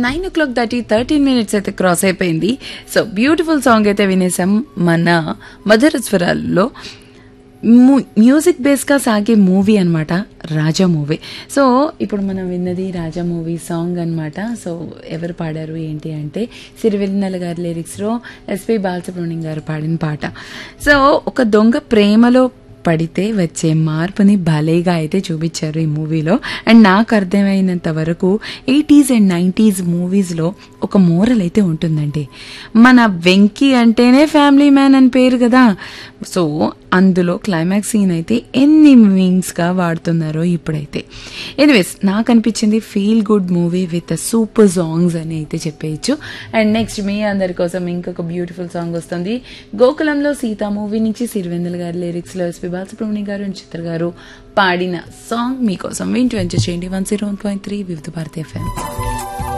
nine o clock దాటి thirteen minutes అయితే cross అయిపోయింది సో బ్యూటిఫుల్ సాంగ్ అయితే వినేసాం మన మధుర స్వరాల్లో ము- మ్యూజిక్ బేస్గా సాగే మూవీ అన్నమాట రాజా మూవీ సో ఇప్పుడు మనం విన్నది రాజా మూవీ సాంగ్ అన్నమాట సో ఎవరు పాడారు ఏంటి అంటే సిరివెన్నెల గారి లిరిక్స్లో ఎస్పి బాలసుబ్రహ్మణ్యం గారు పాడిన పాట సో ఒక దొంగ ప్రేమలో పడితే వచ్చే మార్పుని భలేగా అయితే చూపించారు ఈ మూవీలో అండ్ నాకు అర్థమైనంత వరకు ఎయిటీస్ అండ్ నైంటీస్ మూవీస్లో ఒక మోరల్ అయితే ఉంటుందండి మన వెంకీ అంటేనే ఫ్యామిలీ మ్యాన్ అని పేరు కదా సో అందులో క్లైమాక్స్ సీన్ అయితే ఎన్ని మీన్స్గా వాడుతున్నారో ఇప్పుడైతే ఎనీవేస్ నాకు అనిపించింది feel good movie with super songs అని అయితే చెప్పేయచ్చు అండ్ నెక్స్ట్ మీ అందరి కోసం ఇంకొక బ్యూటిఫుల్ సాంగ్ వస్తుంది గోకులంలో సీత మూవీ నుంచి సిరివెందల్ గారి లిరిక్స్లో ఎస్పి బాలసుబ్రహ్మణ్యం గారు అండ్ చిత్ర గారు పాడిన సాంగ్ మీకోసం వింటూ ఎంజాయ్ చేయండి one zero one point three వివిధ భారతీయ ఫ్యాన్స్